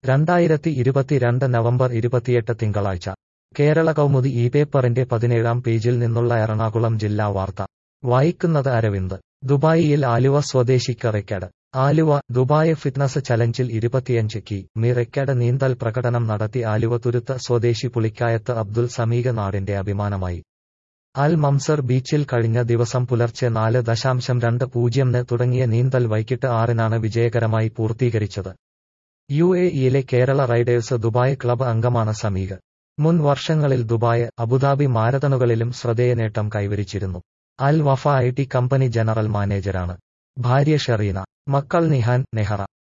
രണ്ടായിരത്തി ഇരുപത്തിരണ്ട് നവംബർ ഇരുപത്തിയെട്ട് തിങ്കളാഴ്ച കേരള കൗമുദി ഈ പേപ്പറിന്റെ പതിനേഴാം പേജിൽ നിന്നുള്ള എറണാകുളം ജില്ലാ വാർത്ത വായിക്കുന്നത് അരവിന്ദ് ദുബായിയിൽ ആലുവ സ്വദേശിക്ക് റെക്കഡ് ആലുവ ദുബായ് ഫിറ്റ്നസ് ചലഞ്ചിൽ ഇരുപത്തിയഞ്ച് കി മി റെക്കഡ് നീന്തൽ പ്രകടനം നടത്തി ആലുവ തുരുത്ത് സ്വദേശി പുളിക്കായത്ത് അബ്ദുൽ സമീക നാടിന്റെ അഭിമാനമായി അൽ മംസർ ബീച്ചിൽ കഴിഞ്ഞ ദിവസം പുലർച്ചെ നാല് ദശാംശം രണ്ട് പൂജ്യംന് തുടങ്ങിയ നീന്തൽ വൈകിട്ട് ആറിനാണ് വിജയകരമായി പൂർത്തീകരിച്ചത് യു എ ഇയിലെ കേരള റൈഡേഴ്സ് ദുബായ് ക്ലബ് അംഗമാണ് സമീക മുൻ വർഷങ്ങളിൽ ദുബായ് അബുദാബി മാരത്തണുകളിലും ശ്രദ്ധേയ നേട്ടം കൈവരിച്ചിരുന്നു Al Wafa I T company general മാനേജരാണ് ഭാര്യ ഷെറീന മക്കൾ നിഹാൻ നെഹറ